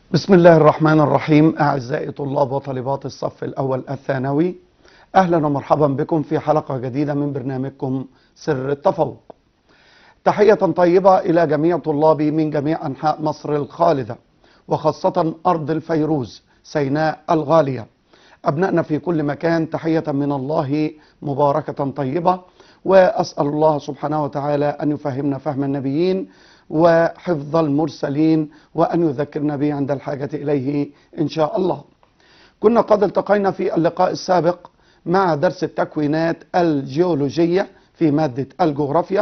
بسم الله الرحمن الرحيم أعزائي طلاب وطالبات الصف الأول الثانوي أهلا ومرحبا بكم في حلقة جديدة من برنامجكم سر التفوق تحية طيبة إلى جميع طلابي من جميع أنحاء مصر الخالدة وخاصة أرض الفيروز سيناء الغالية أبنائنا في كل مكان تحية من الله مباركة طيبة وأسأل الله سبحانه وتعالى أن يفهمنا فهم النبيين وحفظ المرسلين وأن يذكرنا به عند الحاجة إليه إن شاء الله كنا قد التقينا في اللقاء السابق مع درس التكوينات الجيولوجية في مادة الجغرافيا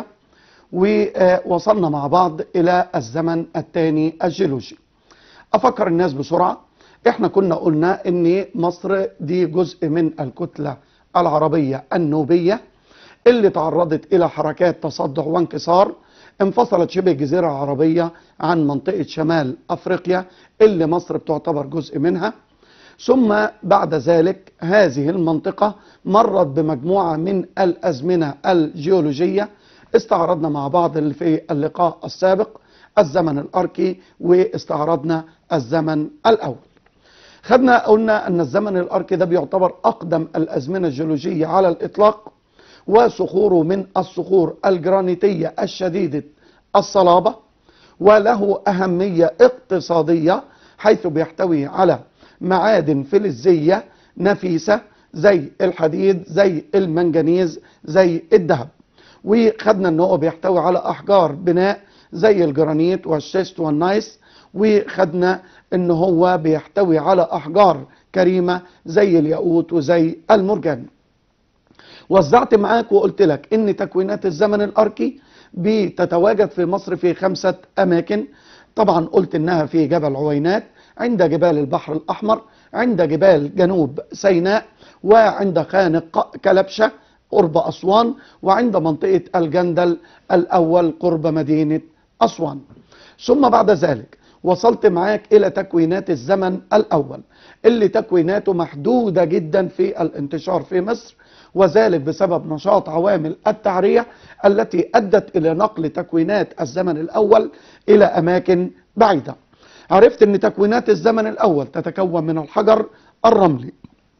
ووصلنا مع بعض إلى الزمن الثاني الجيولوجي أفكر الناس بسرعة احنا كنا قلنا ان مصر دي جزء من الكتلة العربية النوبية اللي تعرضت الى حركات تصدع وانكسار انفصلت شبه الجزيرة العربية عن منطقة شمال افريقيا اللي مصر بتعتبر جزء منها ثم بعد ذلك هذه المنطقة مرت بمجموعة من الازمنة الجيولوجية استعرضنا مع بعض في اللقاء السابق الزمن الاركي واستعرضنا الزمن الاول خدنا قلنا ان الزمن الاركي ده بيعتبر اقدم الازمنه الجيولوجيه على الاطلاق وصخوره من الصخور الجرانيتيه الشديده الصلابه وله اهميه اقتصاديه حيث بيحتوي على معادن فلزيه نفيسه زي الحديد زي المنجنيز زي الذهب وخدنا ان هو بيحتوي على احجار بناء زي الجرانيت والشيست والنايس وخدنا ان هو بيحتوي على احجار كريمه زي الياقوت وزي المرجان وزعت معاك وقلت لك ان تكوينات الزمن الاركي بتتواجد في مصر في خمسه اماكن طبعا قلت انها في جبل عوينات عند جبال البحر الاحمر عند جبال جنوب سيناء وعند خانق كلبشه قرب اسوان وعند منطقه الجندل الاول قرب مدينه اسوان ثم بعد ذلك وصلت معاك الى تكوينات الزمن الاول اللي تكويناته محدوده جدا في الانتشار في مصر وذلك بسبب نشاط عوامل التعريه التي ادت الى نقل تكوينات الزمن الاول الى اماكن بعيده. عرفت ان تكوينات الزمن الاول تتكون من الحجر الرملي.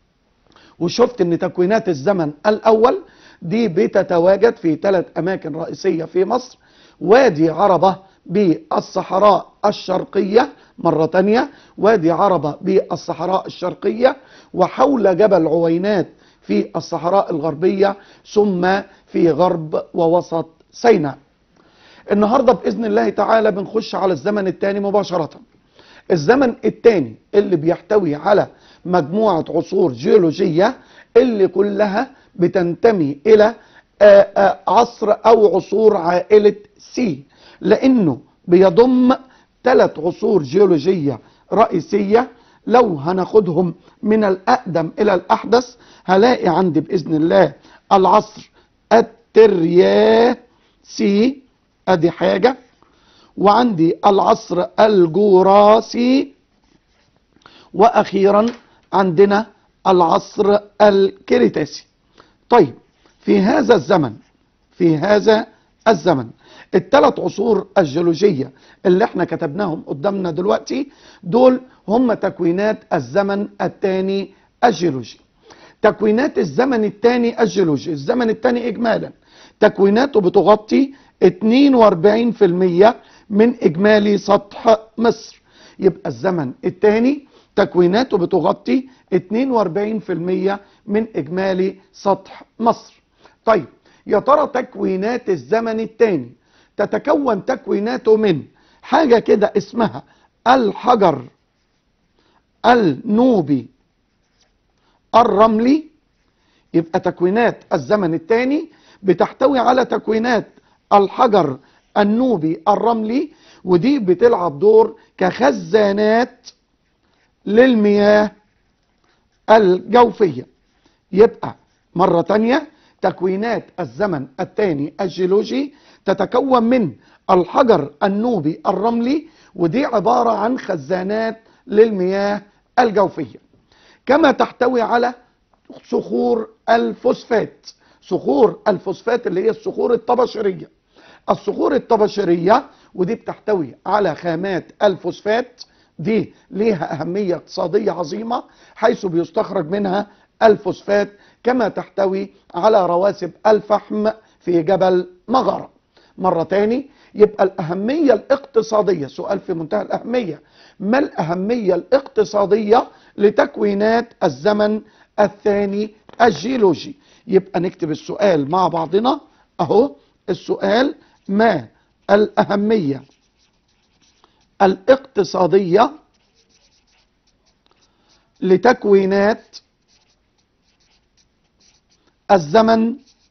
وشفت ان تكوينات الزمن الاول دي بتتواجد في ثلاث اماكن رئيسيه في مصر وادي عربه بالصحراء الشرقية مرة تانية وادي عربة بالصحراء الشرقية وحول جبل عوينات في الصحراء الغربية ثم في غرب ووسط سيناء النهاردة بإذن الله تعالى بنخش على الزمن الثاني مباشرة الزمن الثاني اللي بيحتوي على مجموعة عصور جيولوجية اللي كلها بتنتمي إلى عصر أو عصور عائلة سي لانه بيضم ثلاث عصور جيولوجيه رئيسيه لو هناخدهم من الاقدم الى الاحدث هلاقي عندي باذن الله العصر الترياسي ادي حاجه وعندي العصر الجوراسي واخيرا عندنا العصر الكريتاسي طيب في هذا الزمن في هذا الزمن الثلاث عصور الجيولوجية اللي احنا كتبناهم قدامنا دلوقتي دول هم تكوينات الزمن الثاني الجيولوجي تكوينات الزمن الثاني الجيولوجي الزمن الثاني اجمالا تكويناته بتغطي 42% من اجمالي سطح مصر يبقى الزمن الثاني تكويناته بتغطي 42% من اجمالي سطح مصر طيب يا ترى تكوينات الزمن الثاني تتكون تكويناته من حاجة كده اسمها الحجر النوبي الرملي يبقى تكوينات الزمن الثاني بتحتوي على تكوينات الحجر النوبي الرملي ودي بتلعب دور كخزانات للمياه الجوفية يبقى مرة تانية تكوينات الزمن الثاني الجيولوجي تتكون من الحجر النوبي الرملي ودي عبارة عن خزانات للمياه الجوفية كما تحتوي على صخور الفوسفات صخور الفوسفات اللي هي الصخور الطباشرية الصخور الطباشرية ودي بتحتوي على خامات الفوسفات دي ليها أهمية اقتصادية عظيمة حيث بيستخرج منها الفوسفات كما تحتوي على رواسب الفحم في جبل مغارة مرة تاني يبقى الأهمية الاقتصادية سؤال في منتهى الأهمية ما الأهمية الاقتصادية لتكوينات الزمن الثاني الجيولوجي يبقى نكتب السؤال مع بعضنا أهو السؤال ما الأهمية الاقتصادية لتكوينات الزمن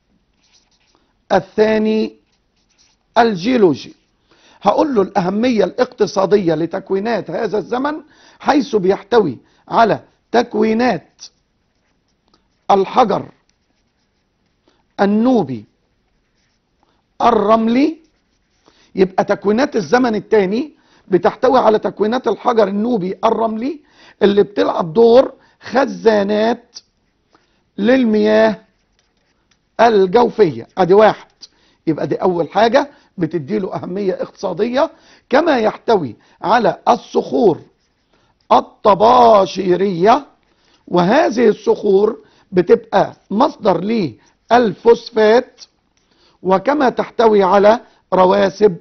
الثاني الجيولوجي هقول له الأهمية الاقتصادية لتكوينات هذا الزمن حيث بيحتوي على تكوينات الحجر النوبي الرملي يبقى تكوينات الزمن الثاني بتحتوي على تكوينات الحجر النوبي الرملي اللي بتلعب دور خزانات للمياه الجوفية ادي واحد يبقى دي اول حاجة بتديله اهمية اقتصادية كما يحتوي على الصخور الطباشيرية وهذه الصخور بتبقى مصدر للفوسفات وكما تحتوي على رواسب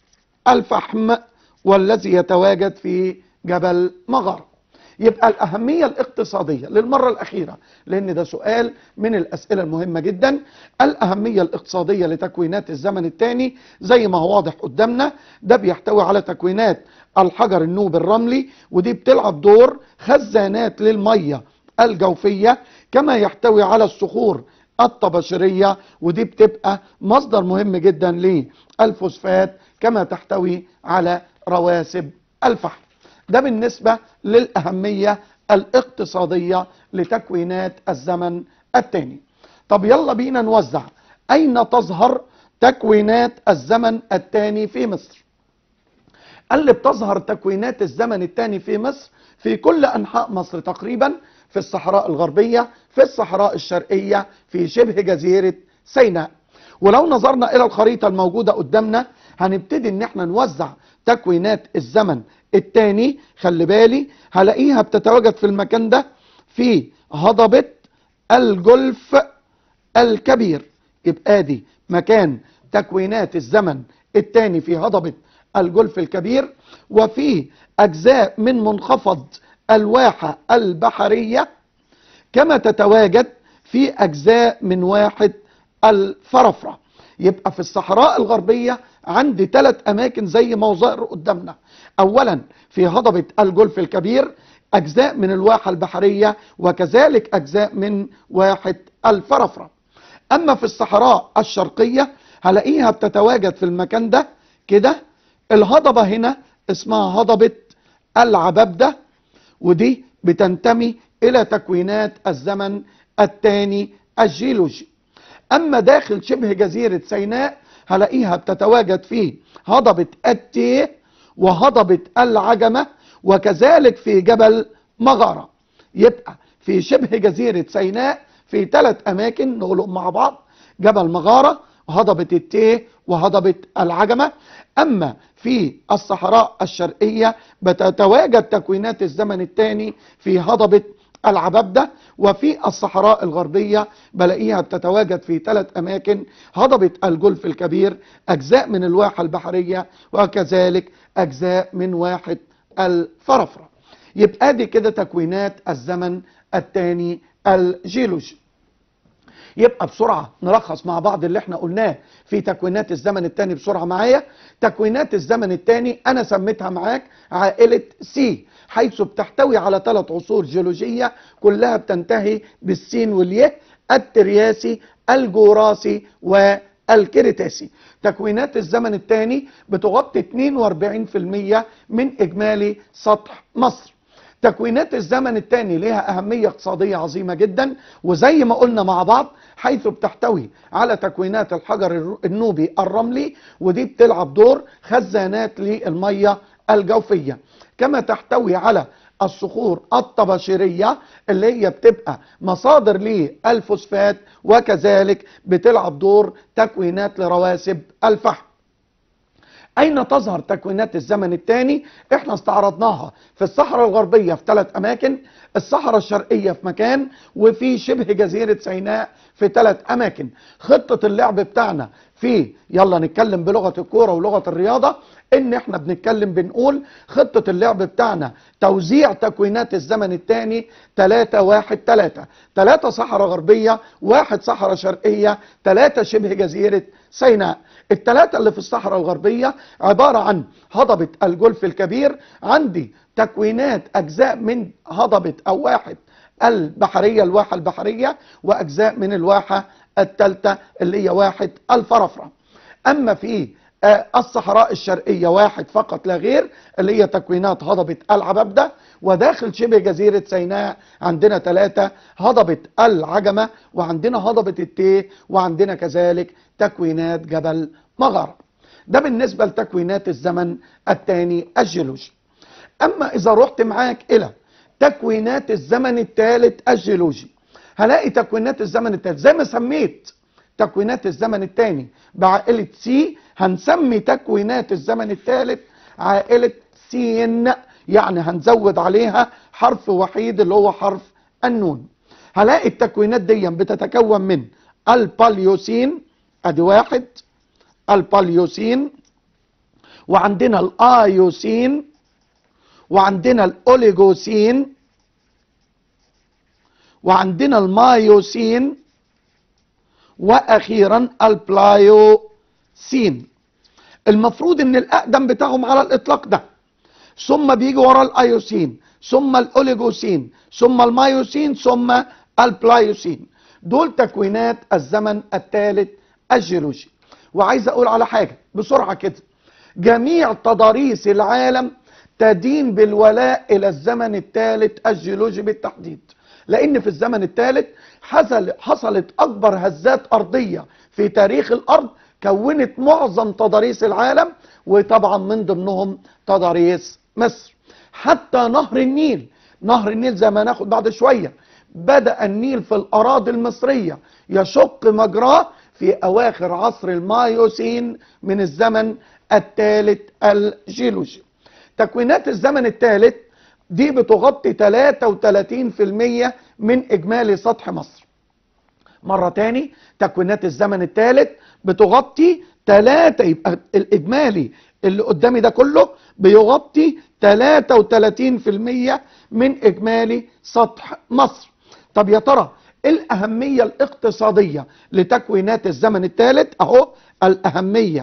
الفحم والذي يتواجد في جبل مغار يبقى الأهمية الاقتصادية للمرة الأخيرة لأن ده سؤال من الأسئلة المهمة جدا الأهمية الاقتصادية لتكوينات الزمن الثاني زي ما هو واضح قدامنا ده بيحتوي على تكوينات الحجر النوبي الرملي ودي بتلعب دور خزانات للمية الجوفية كما يحتوي على الصخور الطباشيرية ودي بتبقى مصدر مهم جدا للفوسفات كما تحتوي على رواسب الفحم ده بالنسبة للأهمية الاقتصادية لتكوينات الزمن الثاني طب يلا بينا نوزع أين تظهر تكوينات الزمن الثاني في مصر قال لي بتظهر تكوينات الزمن الثاني في مصر في كل أنحاء مصر تقريبا في الصحراء الغربية في الصحراء الشرقية في شبه جزيرة سيناء ولو نظرنا إلى الخريطة الموجودة قدامنا هنبتدي ان احنا نوزع تكوينات الزمن الثاني خلي بالي هلاقيها بتتواجد في المكان ده في هضبة الجلف الكبير يبقى دي مكان تكوينات الزمن الثاني في هضبة الجلف الكبير وفي أجزاء من منخفض الواحة البحرية كما تتواجد في أجزاء من واحد الفرفرة يبقى في الصحراء الغربية عندي ثلاث أماكن زي ما ظهر قدامنا أولا في هضبة الجلف الكبير أجزاء من الواحة البحرية وكذلك أجزاء من واحة الفرفرة أما في الصحراء الشرقية هلاقيها بتتواجد في المكان ده كده الهضبة هنا اسمها هضبة العبابدة ودي بتنتمي إلى تكوينات الزمن الثاني الجيولوجي أما داخل شبه جزيرة سيناء هلاقيها بتتواجد في هضبة التيه وهضبة العجمة وكذلك في جبل مغارة يبقى في شبه جزيرة سيناء في ثلاث أماكن نقولهم مع بعض جبل مغارة وهضبة التيه وهضبة العجمة أما في الصحراء الشرقية بتتواجد تكوينات الزمن الثاني في هضبة العبابدة وفي الصحراء الغربية بلاقيها بتتواجد في ثلاث أماكن هضبة الجلف الكبير أجزاء من الواحة البحرية وكذلك أجزاء من واحة الفرفرة يبقى دي كده تكوينات الزمن الثاني الجيولوجي يبقى بسرعة نلخص مع بعض اللي احنا قلناه في تكوينات الزمن الثاني بسرعة معايا تكوينات الزمن الثاني انا سميتها معاك عائلة سي حيث بتحتوي على ثلاث عصور جيولوجية كلها بتنتهي بالسين واليه الترياسي الجوراسي والكريتاسي تكوينات الزمن الثاني بتغطي 42% من اجمالي سطح مصر تكوينات الزمن الثاني لها أهمية اقتصادية عظيمة جدا وزي ما قلنا مع بعض حيث بتحتوي على تكوينات الحجر النوبي الرملي ودي بتلعب دور خزانات للمية الجوفية كما تحتوي على الصخور الطباشيرية اللي هي بتبقى مصادر للفوسفات وكذلك بتلعب دور تكوينات لرواسب الفحم أين تظهر تكوينات الزمن الثاني؟ احنا استعرضناها في الصحراء الغربية في ثلاث أماكن الصحراء الشرقية في مكان وفي شبه جزيرة سيناء في ثلاث أماكن خطة اللعب بتاعنا في يلا نتكلم بلغة الكورة ولغة الرياضة ان احنا بنتكلم بنقول خطة اللعب بتاعنا توزيع تكوينات الزمن الثاني 3 1 3 3 صحراء غربية واحد صحراء شرقية 3 شبه جزيرة سيناء الثلاثة اللي في الصحراء الغربية عبارة عن هضبة الجولف الكبير عندي تكوينات أجزاء من هضبة أو واحد البحرية الواحة البحرية وأجزاء من الواحة الثالثة اللي هي واحد الفرافرة أما في آه، الصحراء الشرقية واحد فقط لا غير اللي هي تكوينات هضبة العبابدة وداخل شبه جزيرة سيناء عندنا ثلاثة هضبة العجمة وعندنا هضبة التيه وعندنا كذلك تكوينات جبل مغارة ده بالنسبة لتكوينات الزمن الثاني الجيولوجي أما إذا رحت معاك إلى تكوينات الزمن الثالث الجيولوجي هلاقي تكوينات الزمن الثالث زي ما سميت تكوينات الزمن الثاني بعائلة سي هنسمي تكوينات الزمن الثالث عائلة سين يعني هنزود عليها حرف وحيد اللي هو حرف النون هلاقي التكوينات دي بتتكون من الباليوسين ادي واحد الباليوسين وعندنا الايوسين وعندنا الاوليجوسين وعندنا المايوسين واخيرا البلايوسين المفروض ان الاقدم بتاعهم على الاطلاق ده ثم بيجي ورا الايوسين ثم الاوليجوسين ثم المايوسين ثم البلايوسين دول تكوينات الزمن الثالث الجيولوجي وعايز اقول على حاجه بسرعه كده جميع تضاريس العالم تدين بالولاء الى الزمن الثالث الجيولوجي بالتحديد لان في الزمن الثالث حصل حصلت اكبر هزات ارضيه في تاريخ الارض كونت معظم تضاريس العالم وطبعا من ضمنهم تضاريس مصر حتى نهر النيل نهر النيل زي ما ناخد بعد شويه بدأ النيل في الأراضي المصرية يشق مجراه في أواخر عصر المايوسين من الزمن الثالث الجيولوجي تكوينات الزمن الثالث دي بتغطي 33% من إجمالي سطح مصر مرة تاني تكوينات الزمن الثالث بتغطي 3 يبقى الإجمالي اللي قدامي ده كله بيغطي 33% من إجمالي سطح مصر طب يا ترى ايه الأهمية الاقتصادية لتكوينات الزمن الثالث أهو الأهمية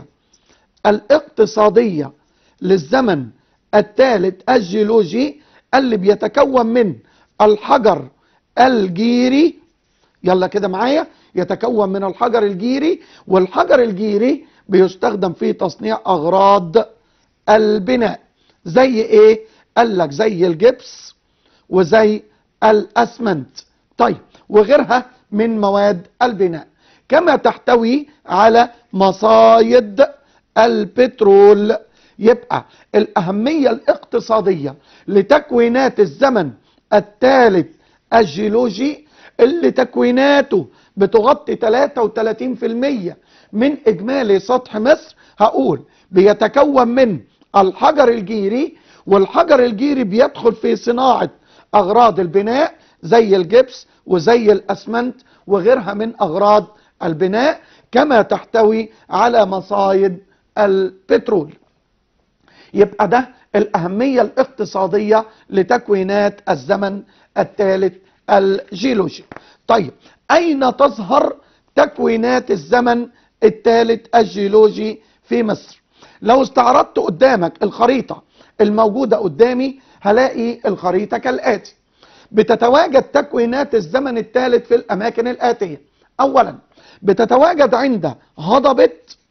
الاقتصادية للزمن الثالث الجيولوجي اللي بيتكون من الحجر الجيري يلا كده معايا يتكون من الحجر الجيري والحجر الجيري بيستخدم في تصنيع أغراض البناء زي ايه قال لك زي الجبس وزي الاسمنت طيب وغيرها من مواد البناء كما تحتوي على مصايد البترول يبقى الأهمية الاقتصادية لتكوينات الزمن الثالث الجيولوجي اللي تكويناته بتغطي 33% من إجمالي سطح مصر هقول بيتكون من الحجر الجيري والحجر الجيري بيدخل في صناعة أغراض البناء زي الجبس وزي الأسمنت وغيرها من أغراض البناء كما تحتوي على مصايد البترول يبقى ده الأهمية الاقتصادية لتكوينات الزمن الثالث الجيولوجي طيب أين تظهر تكوينات الزمن الثالث الجيولوجي في مصر لو استعرضت قدامك الخريطة الموجودة قدامي هلاقي الخريطة كالآتي بتتواجد تكوينات الزمن الثالث في الأماكن الآتية أولا بتتواجد عند هضبة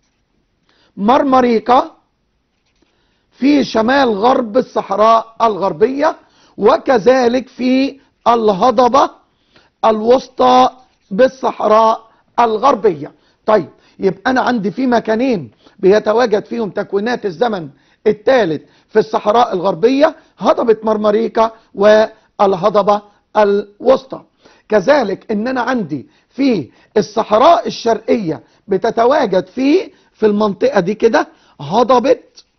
مرمريكا في شمال غرب الصحراء الغربية وكذلك في الهضبة الوسطى بالصحراء الغربية طيب يبقى أنا عندي في مكانين بيتواجد فيهم تكوينات الزمن الثالث في الصحراء الغربية هضبة مرمريكا والهضبة الوسطى كذلك ان انا عندي في الصحراء الشرقية بتتواجد في في المنطقة دي كده هضبة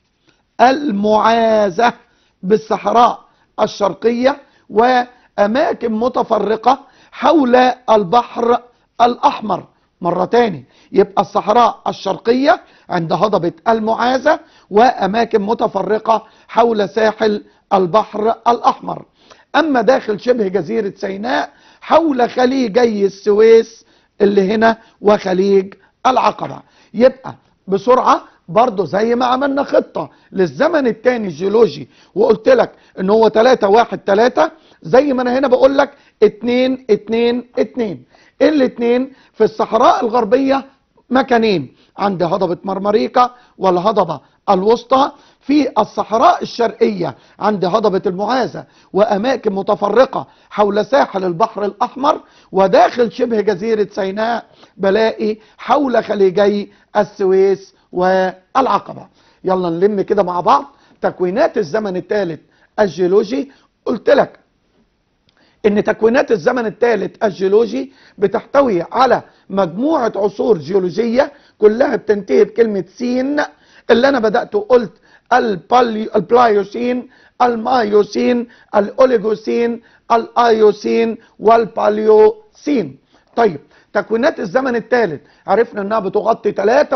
المعازة بالصحراء الشرقية وأماكن متفرقة حول البحر الأحمر مرة تاني يبقى الصحراء الشرقية عند هضبة المعازة وأماكن متفرقة حول ساحل البحر الأحمر أما داخل شبه جزيرة سيناء حول خليجي السويس اللي هنا وخليج العقبة يبقى بسرعة برضه زي ما عملنا خطة للزمن التاني الجيولوجي وقلت لك ان هو 3 1 3 زي ما انا هنا بقول لك 2 2 2 الاثنين في الصحراء الغربية مكانين عند هضبة مرمريكا والهضبة الوسطى في الصحراء الشرقية عند هضبة المعازة وأماكن متفرقة حول ساحل البحر الأحمر وداخل شبه جزيرة سيناء بلاقي حول خليجي السويس والعقبة يلا نلم كده مع بعض تكوينات الزمن الثالث الجيولوجي قلت لك ان تكوينات الزمن الثالث الجيولوجي بتحتوي على مجموعة عصور جيولوجية كلها بتنتهي بكلمة سين اللي انا بدأت وقلت البالي البلايوسين المايوسين الاوليجوسين الايوسين والباليوسين طيب تكوينات الزمن الثالث عرفنا انها بتغطي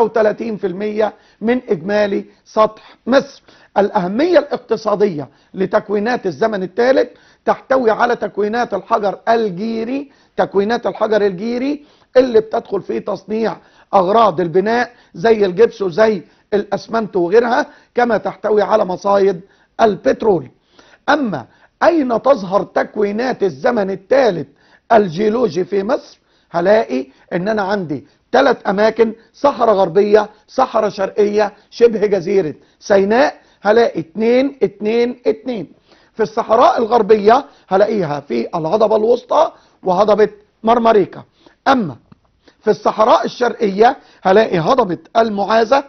33% من اجمالي سطح مصر الاهمية الاقتصادية لتكوينات الزمن الثالث تحتوي على تكوينات الحجر الجيري تكوينات الحجر الجيري اللي بتدخل في تصنيع اغراض البناء زي الجبس وزي الاسمنت وغيرها كما تحتوي على مصايد البترول اما اين تظهر تكوينات الزمن الثالث الجيولوجي في مصر هلاقي ان انا عندي ثلاث اماكن صحراء غربية صحراء شرقية شبه جزيرة سيناء هلاقي اتنين اتنين اتنين في الصحراء الغربية هلاقيها في الهضبة الوسطى وهضبة مرمريكا اما في الصحراء الشرقية هلاقي هضبة المعازة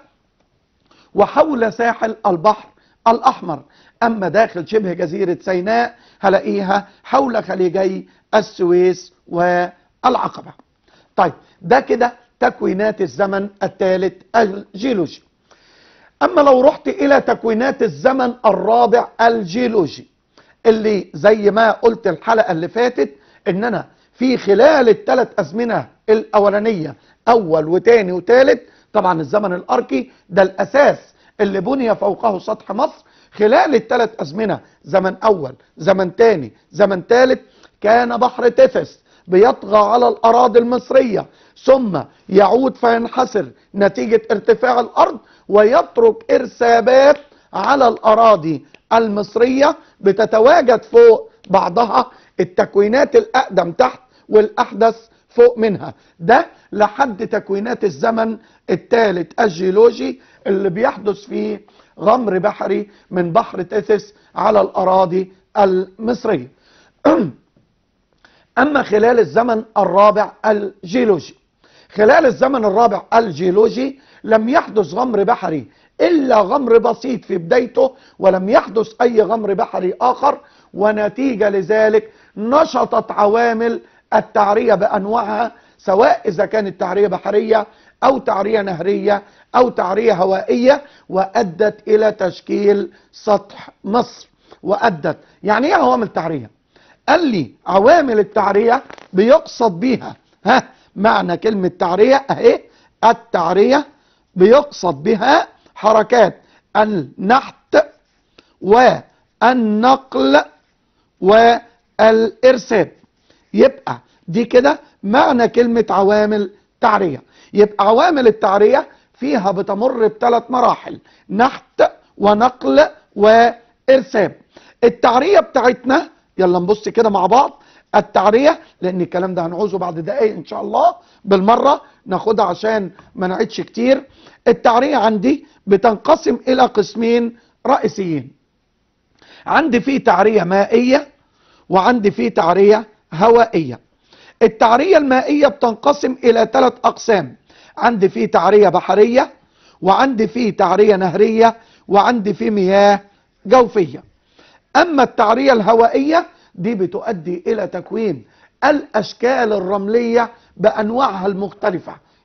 وحول ساحل البحر الأحمر أما داخل شبه جزيرة سيناء هلاقيها حول خليجي السويس والعقبة طيب ده كده تكوينات الزمن الثالث الجيولوجي أما لو رحت إلى تكوينات الزمن الرابع الجيولوجي اللي زي ما قلت الحلقة اللي فاتت إن أنا في خلال الثلاث أزمنة الأولانية أول وتاني وتالت طبعا الزمن الأركي ده الأساس اللي بني فوقه سطح مصر خلال الثلاث أزمنة زمن أول زمن تاني زمن تالت كان بحر تيفس بيطغى على الأراضي المصرية ثم يعود فينحسر نتيجة ارتفاع الأرض ويترك إرسابات على الأراضي المصرية بتتواجد فوق بعضها التكوينات الأقدم تحت والأحدث فوق منها ده لحد تكوينات الزمن الثالث الجيولوجي اللي بيحدث فيه غمر بحري من بحر تيثس على الأراضي المصرية أما خلال الزمن الرابع الجيولوجي خلال الزمن الرابع الجيولوجي لم يحدث غمر بحري إلا غمر بسيط في بدايته ولم يحدث أي غمر بحري آخر ونتيجة لذلك نشطت عوامل التعرية بأنواعها سواء إذا كانت تعرية بحرية أو تعرية نهرية أو تعرية هوائية وأدت إلى تشكيل سطح مصر وأدت يعني إيه عوامل تعرية؟ قال لي عوامل التعرية بيقصد بيها ها معنى كلمة تعرية اهي التعرية بيقصد بها حركات النحت والنقل والارسال يبقى دي كده معنى كلمة عوامل تعرية يبقى عوامل التعرية فيها بتمر بثلاث مراحل نحت ونقل وارسال التعرية بتاعتنا يلا نبص كده مع بعض التعرية لان الكلام ده هنعوزه بعد دقايق ان شاء الله بالمرة ناخدها عشان ما نعيدش كتير التعرية عندي بتنقسم الى قسمين رئيسيين عندي فيه تعرية مائية وعندي فيه تعرية هوائية التعرية المائية بتنقسم الى ثلاث اقسام عندي فيه تعرية بحرية وعندي فيه تعرية نهرية وعندي فيه مياه جوفية اما التعرية الهوائية دي بتؤدي الى تكوين الاشكال الرملية بانواعها المختلفة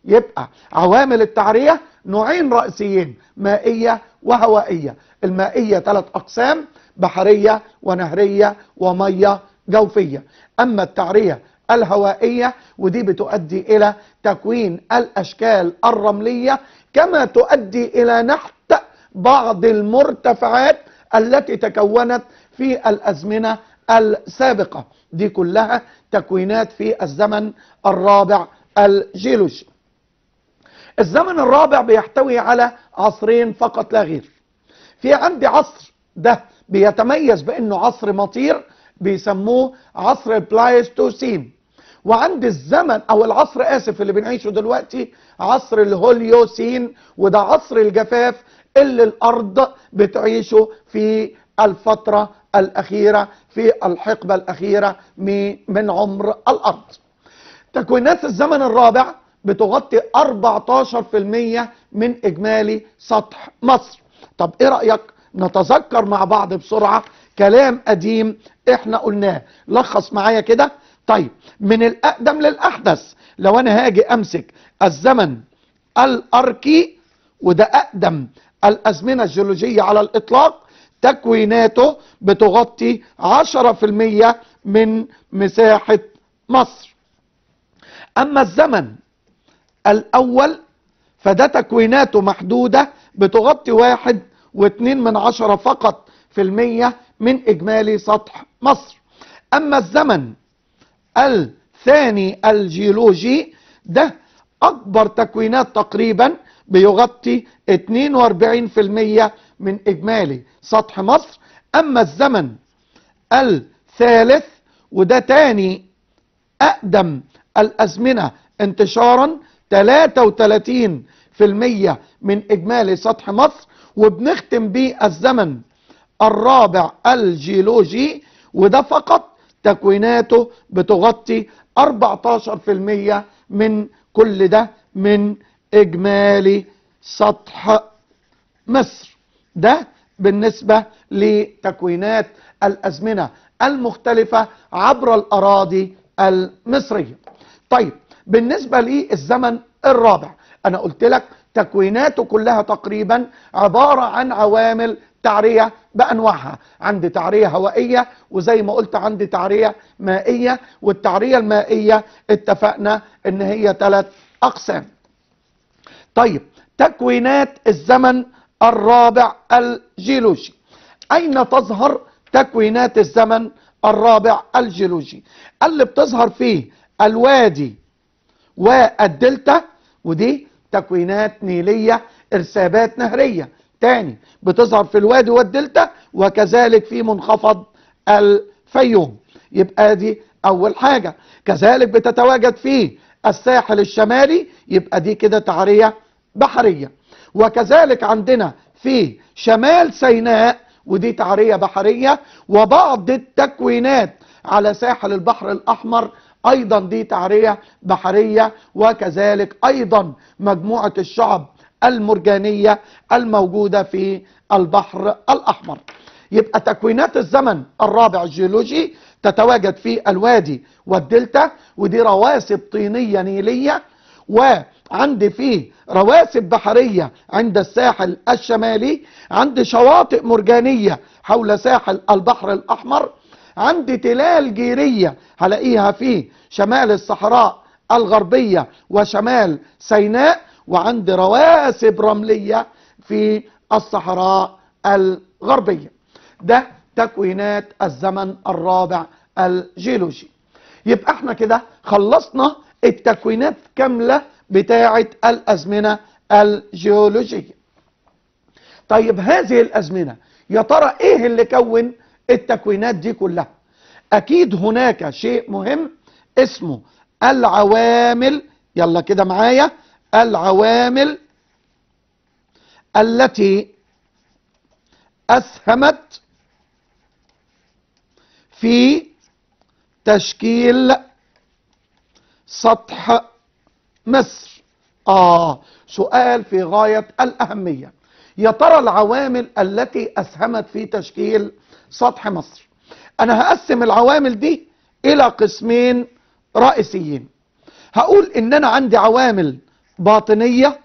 يبقى عوامل التعرية نوعين رئيسيين مائية وهوائية المائية ثلاث أقسام بحرية ونهرية ومية جوفية أما التعرية الهوائية ودي بتؤدي إلى تكوين الأشكال الرملية كما تؤدي إلى نحت بعض المرتفعات التي تكونت في الأزمنة السابقة دي كلها تكوينات في الزمن الرابع الجيولوجي الزمن الرابع بيحتوي على عصرين فقط لا غير في عندي عصر ده بيتميز بانه عصر مطير بيسموه عصر البلايستوسين وعند الزمن او العصر اسف اللي بنعيشه دلوقتي عصر الهوليوسين وده عصر الجفاف اللي الارض بتعيشه في الفترة الاخيرة في الحقبة الاخيرة من عمر الارض تكوينات الزمن الرابع بتغطي 14% من اجمالي سطح مصر طب ايه رأيك نتذكر مع بعض بسرعة كلام قديم احنا قلناه لخص معايا كده طيب من الاقدم للاحدث لو انا هاجي امسك الزمن الاركي وده اقدم الازمنة الجيولوجية على الاطلاق تكويناته بتغطي 10% من مساحة مصر اما الزمن الاول فده تكويناته محدودة بتغطي واحد واتنين من عشرة فقط في المية من اجمالي سطح مصر اما الزمن الثاني الجيولوجي ده اكبر تكوينات تقريبا بيغطي 42% من اجمالي سطح مصر اما الزمن الثالث وده تاني اقدم الازمنة انتشارا 33% من اجمالي سطح مصر وبنختم بيه الزمن الرابع الجيولوجي وده فقط تكويناته بتغطي 14% من كل ده من اجمالي سطح مصر ده بالنسبة لتكوينات الازمنة المختلفة عبر الاراضي المصرية طيب بالنسبة للزمن الرابع انا قلت لك تكويناته كلها تقريبا عبارة عن عوامل تعرية بأنواعها عندي تعرية هوائية وزي ما قلت عندي تعرية مائية والتعرية المائية اتفقنا ان هي ثلاث أقسام طيب تكوينات الزمن الرابع الجيولوجي أين تظهر تكوينات الزمن الرابع الجيولوجي اللي بتظهر فيه الوادي والدلتا ودي تكوينات نيلية ارسابات نهرية تاني بتظهر في الوادي والدلتا وكذلك في منخفض الفيوم يبقى دي اول حاجة كذلك بتتواجد في الساحل الشمالي يبقى دي كده تعرية بحرية وكذلك عندنا في شمال سيناء ودي تعرية بحرية وبعض التكوينات على ساحل البحر الأحمر أيضا دي تعرية بحرية وكذلك أيضا مجموعة الشعب المرجانية الموجودة في البحر الأحمر يبقى تكوينات الزمن الرابع الجيولوجي تتواجد في الوادي والدلتا ودي رواسب طينية نيلية وعندي فيه رواسب بحرية عند الساحل الشمالي عندي شواطئ مرجانية حول ساحل البحر الأحمر عندي تلال جيرية هلاقيها في شمال الصحراء الغربية وشمال سيناء وعندي رواسب رملية في الصحراء الغربية ده تكوينات الزمن الرابع الجيولوجي يبقى احنا كده خلصنا التكوينات كاملة بتاعة الأزمنة الجيولوجية طيب هذه الأزمنة يا ترى ايه اللي كون التكوينات دي كلها اكيد هناك شيء مهم اسمه العوامل يلا كده معايا العوامل التي اسهمت في تشكيل سطح مصر اه سؤال في غاية الاهمية يا ترى العوامل التي اسهمت في تشكيل سطح مصر انا هقسم العوامل دي الى قسمين رئيسيين هقول ان انا عندي عوامل باطنية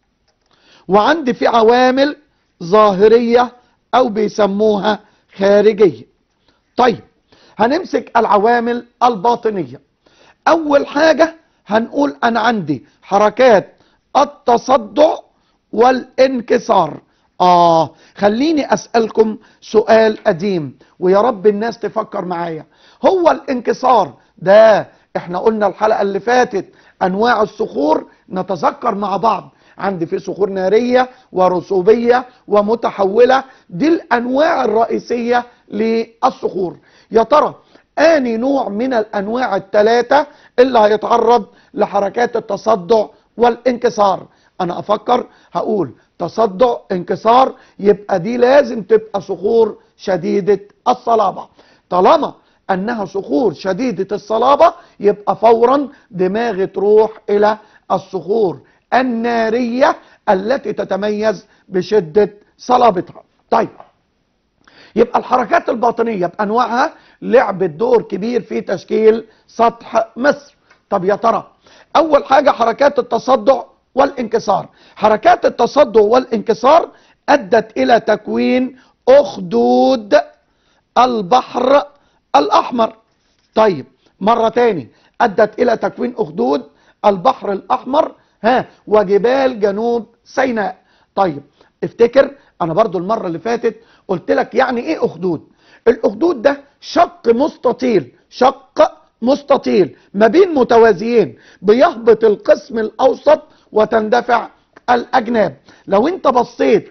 وعندي في عوامل ظاهرية او بيسموها خارجية طيب هنمسك العوامل الباطنية اول حاجة هنقول انا عندي حركات التصدع والانكسار اه خليني اسألكم سؤال قديم ويا رب الناس تفكر معايا هو الانكسار ده احنا قلنا الحلقة اللي فاتت انواع الصخور نتذكر مع بعض عندي في صخور نارية ورسوبية ومتحولة دي الانواع الرئيسية للصخور يا ترى اني نوع من الانواع الثلاثة اللي هيتعرض لحركات التصدع والانكسار انا افكر هقول تصدع انكسار يبقى دي لازم تبقى صخور شديدة الصلابة طالما انها صخور شديدة الصلابة يبقى فورا دماغي تروح الى الصخور النارية التي تتميز بشدة صلابتها طيب يبقى الحركات الباطنية بأنواعها لعبت دور كبير في تشكيل سطح مصر طب يا ترى أول حاجة حركات التصدع والانكسار حركات التصدع والانكسار أدت إلى تكوين أخدود البحر الأحمر طيب مرة تاني أدت إلى تكوين أخدود البحر الأحمر ها وجبال جنوب سيناء طيب افتكر انا برضو المرة اللي فاتت قلت لك يعني ايه اخدود الاخدود ده شق مستطيل شق مستطيل ما بين متوازيين بيهبط القسم الاوسط وتندفع الاجناب لو انت بصيت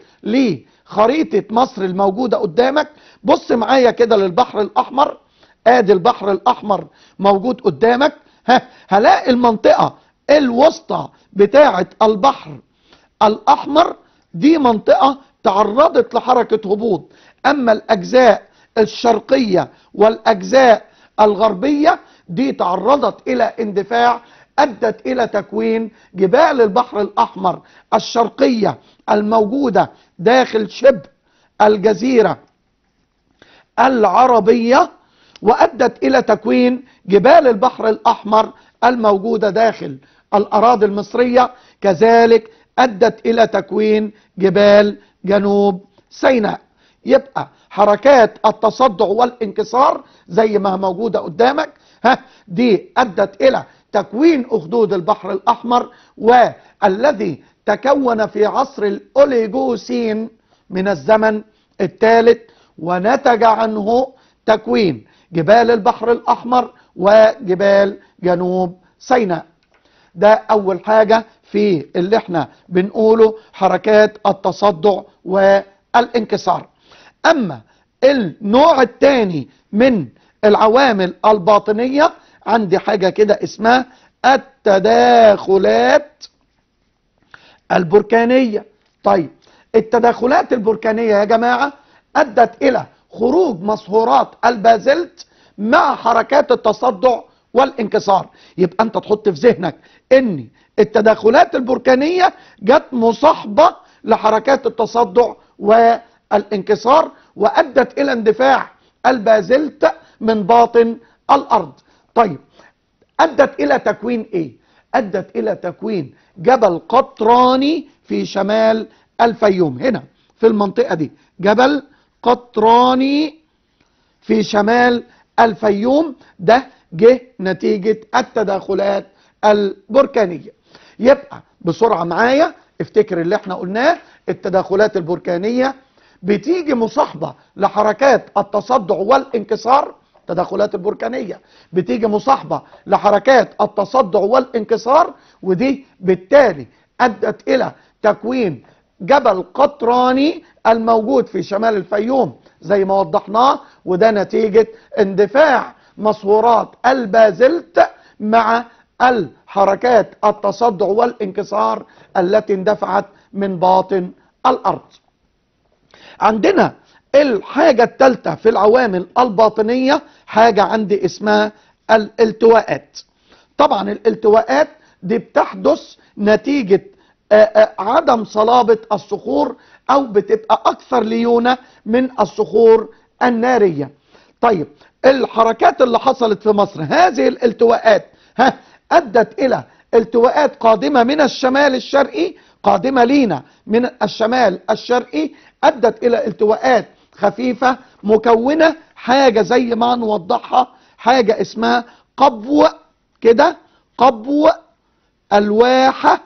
لخريطة مصر الموجودة قدامك بص معايا كده للبحر الاحمر ادي البحر الاحمر موجود قدامك ها هلاقي المنطقة الوسطى بتاعة البحر الأحمر دي منطقة تعرضت لحركة هبوط أما الأجزاء الشرقية والأجزاء الغربية دي تعرضت إلى اندفاع أدت إلى تكوين جبال البحر الأحمر الشرقية الموجودة داخل شبه الجزيرة العربية وأدت إلى تكوين جبال البحر الأحمر الموجودة داخل الأراضي المصرية كذلك أدت إلى تكوين جبال جنوب سيناء يبقى حركات التصدع والانكسار زي ما موجودة قدامك ها دي أدت إلى تكوين أخدود البحر الأحمر والذي تكون في عصر الأوليجوسين من الزمن الثالث ونتج عنه تكوين جبال البحر الأحمر وجبال جنوب سيناء ده أول حاجة في اللي احنا بنقوله حركات التصدع والانكسار أما النوع الثاني من العوامل الباطنية عندي حاجة كده اسمها التداخلات البركانية طيب التداخلات البركانية يا جماعة أدت إلى خروج مصهورات البازلت مع حركات التصدع والانكسار يبقى انت تحط في ذهنك ان التداخلات البركانية جت مصاحبة لحركات التصدع والانكسار وادت الى اندفاع البازلت من باطن الارض طيب ادت الى تكوين ايه ادت الى تكوين جبل قطراني في شمال الفيوم هنا في المنطقة دي جبل قطراني في شمال الفيوم ده جه نتيجة التداخلات البركانية يبقى بسرعة معايا افتكر اللي احنا قلناه التداخلات البركانية بتيجي مصاحبة لحركات التصدع والانكسار التداخلات البركانية بتيجي مصاحبة لحركات التصدع والانكسار ودي بالتالي أدت إلى تكوين جبل قطراني الموجود في شمال الفيوم زي ما وضحناه وده نتيجة اندفاع مصهورات البازلت مع الحركات التصدع والانكسار التي اندفعت من باطن الأرض عندنا الحاجة الثالثة في العوامل الباطنية حاجة عندي اسمها الالتواءات طبعا الالتواءات دي بتحدث نتيجة عدم صلابة الصخور او بتبقى اكثر ليونة من الصخور النارية طيب الحركات اللي حصلت في مصر هذه الالتواءات ها ادت الى التواءات قادمة من الشمال الشرقي قادمة لينا من الشمال الشرقي أدت إلى التواءات خفيفة مكونة حاجة زي ما نوضحها حاجة اسمها قبو كده قبو الواحة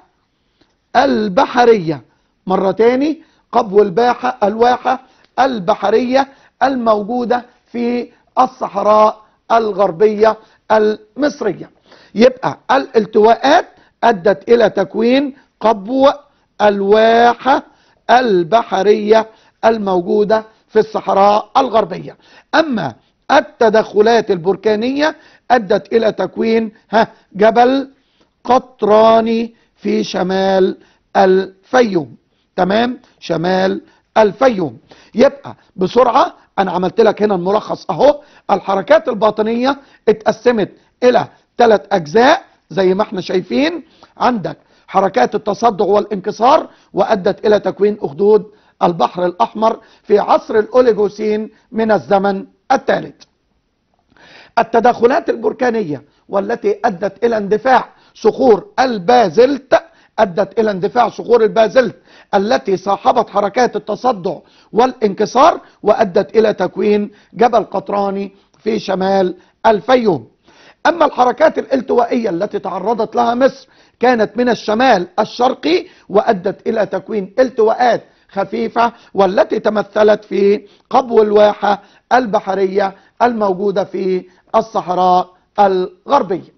البحرية مرة تاني قبو الباحة الواحة البحرية الموجودة في الصحراء الغربية المصرية يبقى الالتواءات أدت إلى تكوين قبو الواحة البحرية الموجودة في الصحراء الغربية أما التدخلات البركانية أدت إلى تكوين ها جبل قطراني في شمال الفيوم تمام شمال الفيوم يبقى بسرعة أنا عملت لك هنا الملخص أهو الحركات الباطنية اتقسمت إلى ثلاث أجزاء زي ما احنا شايفين عندك حركات التصدع والانكسار وأدت إلى تكوين أخدود البحر الأحمر في عصر الأوليغوسين من الزمن الثالث التدخلات البركانية والتي أدت إلى اندفاع صخور البازلت أدت إلى اندفاع صخور البازلت التي صاحبت حركات التصدع والانكسار وأدت إلى تكوين جبل قطراني في شمال الفيوم أما الحركات الالتوائية التي تعرضت لها مصر كانت من الشمال الشرقي وأدت إلى تكوين التواءات خفيفة والتي تمثلت في قبو الواحة البحرية الموجودة في الصحراء الغربية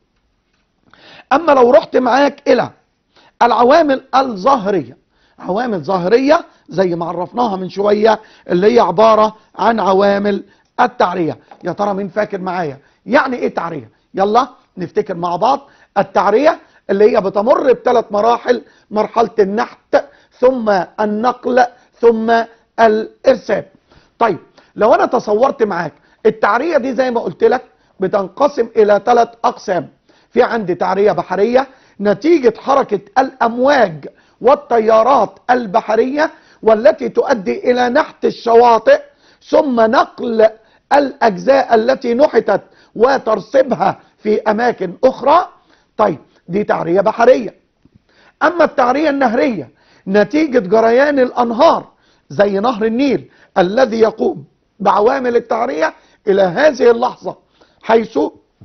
أما لو رحت معاك إلى العوامل الظاهرية عوامل ظاهرية زي ما عرفناها من شوية اللي هي عبارة عن عوامل التعرية يا ترى مين فاكر معايا يعني ايه تعرية يلا نفتكر مع بعض التعرية اللي هي بتمر بثلاث مراحل مرحلة النحت ثم النقل ثم الارسال طيب لو انا تصورت معاك التعرية دي زي ما قلت لك بتنقسم الى ثلاث اقسام في عندي تعرية بحرية نتيجة حركة الامواج والتيارات البحرية والتي تؤدي الى نحت الشواطئ ثم نقل الاجزاء التي نحتت وترسبها في اماكن اخرى طيب دي تعرية بحرية اما التعرية النهرية نتيجة جريان الانهار زي نهر النيل الذي يقوم بعوامل التعرية الى هذه اللحظة حيث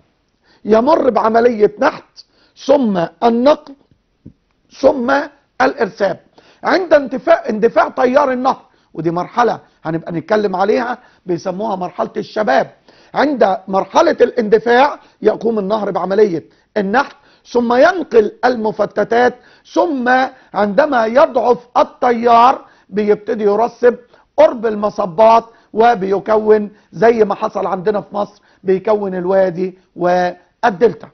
يمر بعملية نحت ثم النقل ثم الارساب عند اندفاع اندفاع تيار النهر ودي مرحلة هنبقى نتكلم عليها بيسموها مرحلة الشباب عند مرحلة الاندفاع يقوم النهر بعملية النحت ثم ينقل المفتتات ثم عندما يضعف التيار بيبتدي يرسب قرب المصبات وبيكون زي ما حصل عندنا في مصر بيكون الوادي والدلتا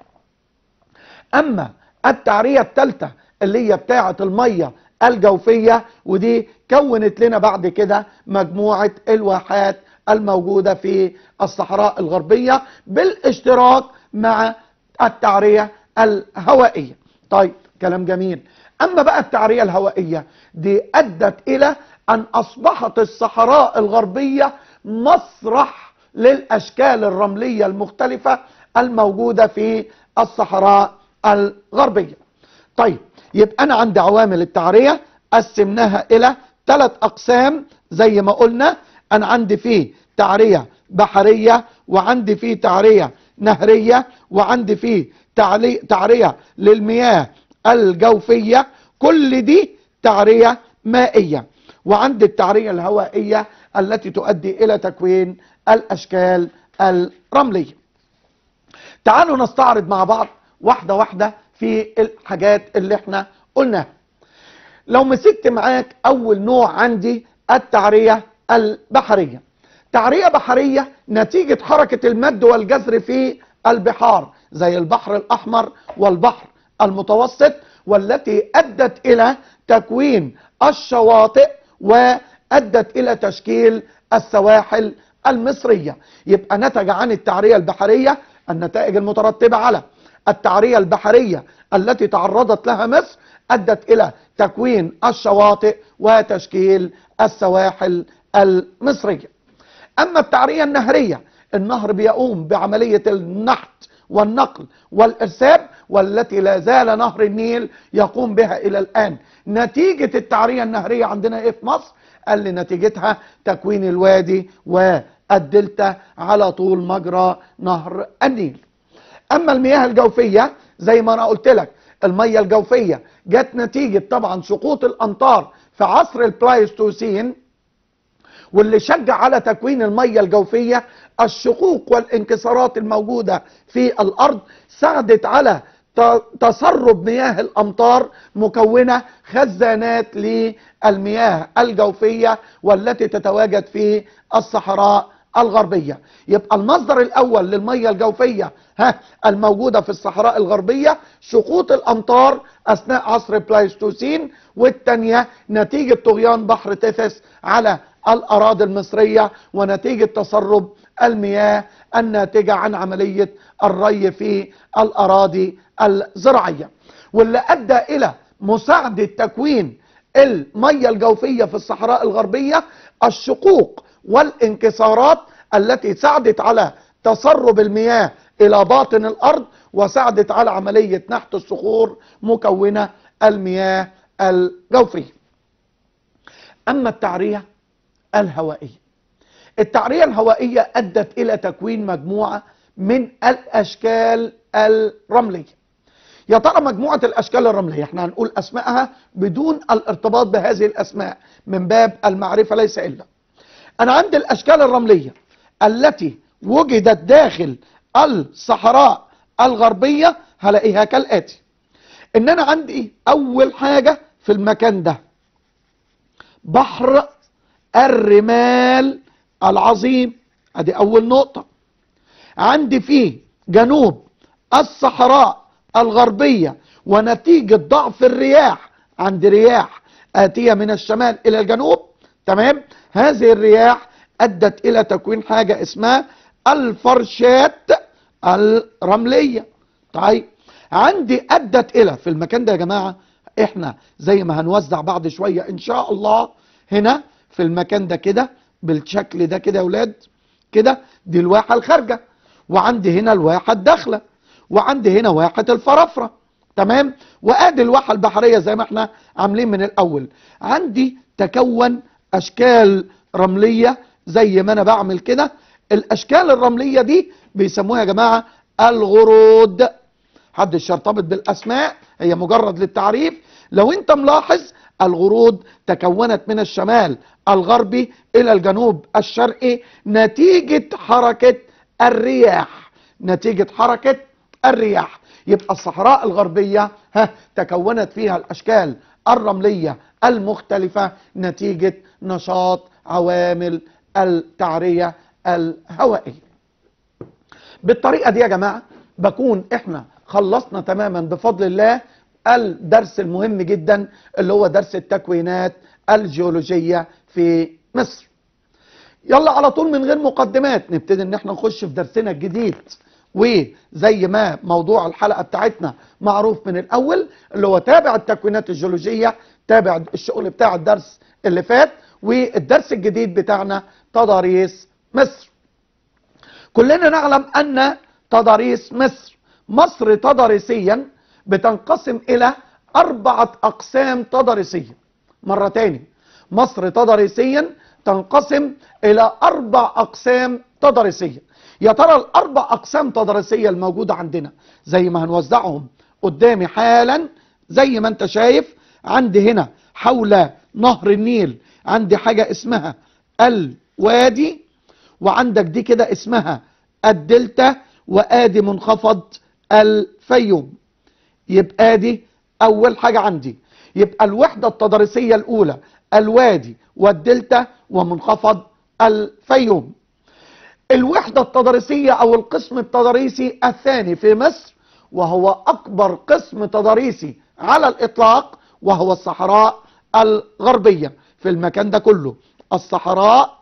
اما التعرية الثالثة اللي هي بتاعة المية الجوفية ودي كونت لنا بعد كده مجموعة الواحات الموجودة في الصحراء الغربية بالاشتراك مع التعرية الهوائية طيب كلام جميل اما بقى التعرية الهوائية دي ادت الى ان اصبحت الصحراء الغربية مسرح للاشكال الرملية المختلفة الموجودة في الصحراء الغربية طيب يبقى انا عندي عوامل التعرية قسمناها الى ثلاث اقسام زي ما قلنا انا عندي فيه تعرية بحرية وعندي فيه تعرية نهرية وعندي فيه تعرية للمياه الجوفية كل دي تعرية مائية وعندي التعرية الهوائية التي تؤدي الى تكوين الاشكال الرملية تعالوا نستعرض مع بعض واحدة واحدة في الحاجات اللي احنا قلناها لو مسكت معاك اول نوع عندي التعرية البحرية تعرية بحرية نتيجة حركة المد والجزر في البحار زي البحر الاحمر والبحر المتوسط والتي ادت الى تكوين الشواطئ وادت الى تشكيل السواحل المصرية يبقى نتج عن التعرية البحرية النتائج المترتبة على التعرية البحرية التي تعرضت لها مصر ادت الى تكوين الشواطئ وتشكيل السواحل المصرية اما التعرية النهرية النهر بيقوم بعملية النحت والنقل والارساب والتي لا زال نهر النيل يقوم بها الى الان نتيجة التعرية النهرية عندنا ايه في مصر قال لي نتيجتها تكوين الوادي والدلتا على طول مجرى نهر النيل اما المياه الجوفية زي ما انا قلت لك المية الجوفية جت نتيجة طبعا سقوط الامطار في عصر البلايستوسين واللي شجع على تكوين المية الجوفية الشقوق والانكسارات الموجودة في الأرض ساعدت على ت- تسرب مياه الأمطار مكونة خزانات للمياه الجوفية والتي تتواجد في الصحراء الغربية يبقى المصدر الأول للمية الجوفية ها الموجودة في الصحراء الغربية سقوط الأمطار أثناء عصر البلايستوسين والتانية نتيجة طغيان بحر تيثس على الأراضي المصرية ونتيجة تسرب المياه الناتجة عن عملية الري في الأراضي الزراعية واللي أدى إلى مساعدة تكوين المية الجوفية في الصحراء الغربية الشقوق والانكسارات التي ساعدت على تسرب المياه إلى باطن الأرض وساعدت على عملية نحت الصخور مكونة المياه الجوفية أما التعرية الهوائية التعرية الهوائية أدت إلى تكوين مجموعة من الأشكال الرملية يا ترى مجموعة الأشكال الرملية احنا هنقول أسمائها بدون الارتباط بهذه الأسماء من باب المعرفة ليس إلا أنا عندي الأشكال الرملية التي وجدت داخل الصحراء الغربية هلاقيها كالآتي إن أنا عندي أول حاجة في المكان ده بحر الرمال العظيم ادي اول نقطة عندي فيه جنوب الصحراء الغربية ونتيجة ضعف الرياح عندي رياح آتية من الشمال إلى الجنوب تمام هذه الرياح أدت إلى تكوين حاجة اسمها الفرشات الرملية طيب عندي أدت إلى في المكان ده يا جماعة احنا زي ما هنوزع بعد شوية ان شاء الله هنا في المكان ده كده بالشكل ده كده يا ولاد كده دي الواحة الخارجة وعندي هنا الواحة الداخلة وعندي هنا واحة الفرافرة تمام وادي الواحة البحرية زي ما احنا عاملين من الاول عندي تكون اشكال رملية زي ما انا بعمل كده الاشكال الرملية دي بيسموها يا جماعة الغرود حدش يرتبط بالاسماء هي مجرد للتعريف لو انت ملاحظ الغرود تكونت من الشمال الغربي الى الجنوب الشرقي نتيجة حركة الرياح نتيجة حركة الرياح يبقى الصحراء الغربية ها تكونت فيها الاشكال الرملية المختلفة نتيجة نشاط عوامل التعرية الهوائية بالطريقة دي يا جماعة بكون احنا خلصنا تماما بفضل الله الدرس المهم جدا اللي هو درس التكوينات الجيولوجية في مصر يلا على طول من غير مقدمات نبتدي ان احنا نخش في درسنا الجديد وزي ما موضوع الحلقة بتاعتنا معروف من الاول اللي هو تابع التكوينات الجيولوجية تابع الشغل بتاع الدرس اللي فات والدرس الجديد بتاعنا تضاريس مصر كلنا نعلم ان تضاريس مصر مصر تضاريسيا بتنقسم الى اربعة اقسام تضاريسية مرة تاني مصر تضاريسيا تنقسم الى اربع اقسام تضاريسية يا ترى الاربع اقسام تضاريسية الموجودة عندنا زي ما هنوزعهم قدامي حالا زي ما انت شايف عندي هنا حول نهر النيل عندي حاجة اسمها الوادي وعندك دي كده اسمها الدلتا وادي منخفض الفيوم يبقى دي اول حاجة عندي يبقى الوحدة التضاريسية الاولى الوادي والدلتا ومنخفض الفيوم الوحدة التضاريسية او القسم التضاريسي الثاني في مصر وهو اكبر قسم تضاريسي على الاطلاق وهو الصحراء الغربية في المكان ده كله الصحراء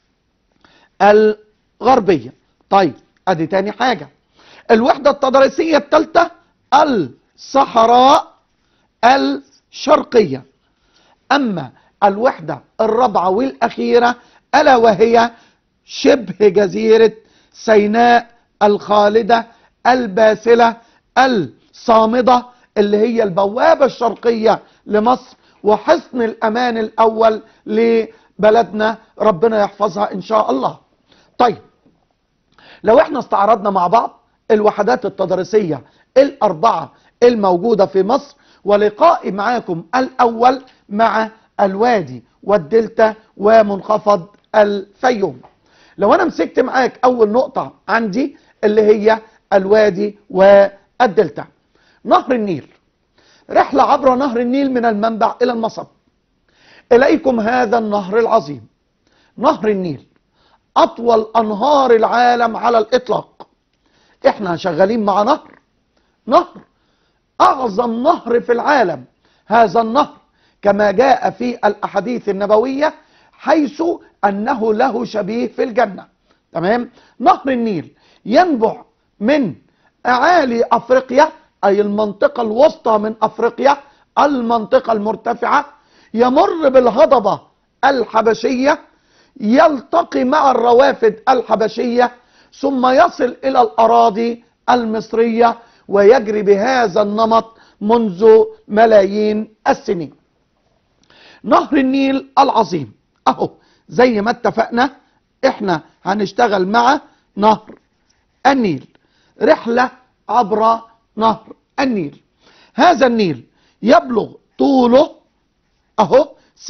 الغربية طيب ادي تاني حاجة الوحدة التضاريسية الثالثة الصحراء الشرقية اما الوحدة الرابعة والاخيرة الا وهي شبه جزيرة سيناء الخالدة الباسلة صامدة اللي هي البوابة الشرقية لمصر وحصن الأمان الأول لبلدنا ربنا يحفظها إن شاء الله طيب لو احنا استعرضنا مع بعض الوحدات التدريسية الأربعة الموجودة في مصر ولقائي معاكم الأول مع الوادي والدلتا ومنخفض الفيوم لو أنا مسكت معاك أول نقطة عندي اللي هي الوادي والدلتا نهر النيل رحلة عبر نهر النيل من المنبع إلى المصب إليكم هذا النهر العظيم نهر النيل أطول أنهار العالم على الإطلاق إحنا شغالين مع نهر نهر أعظم نهر في العالم هذا النهر كما جاء في الأحاديث النبوية حيث أنه له شبيه في الجنة تمام نهر النيل ينبع من أعالي أفريقيا أي المنطقة الوسطى من أفريقيا المنطقة المرتفعة يمر بالهضبة الحبشية يلتقي مع الروافد الحبشية ثم يصل إلى الأراضي المصرية ويجري بهذا النمط منذ ملايين السنين نهر النيل العظيم اهو زي ما اتفقنا احنا هنشتغل مع نهر النيل رحلة عبر نهر النيل هذا النيل يبلغ طوله اهو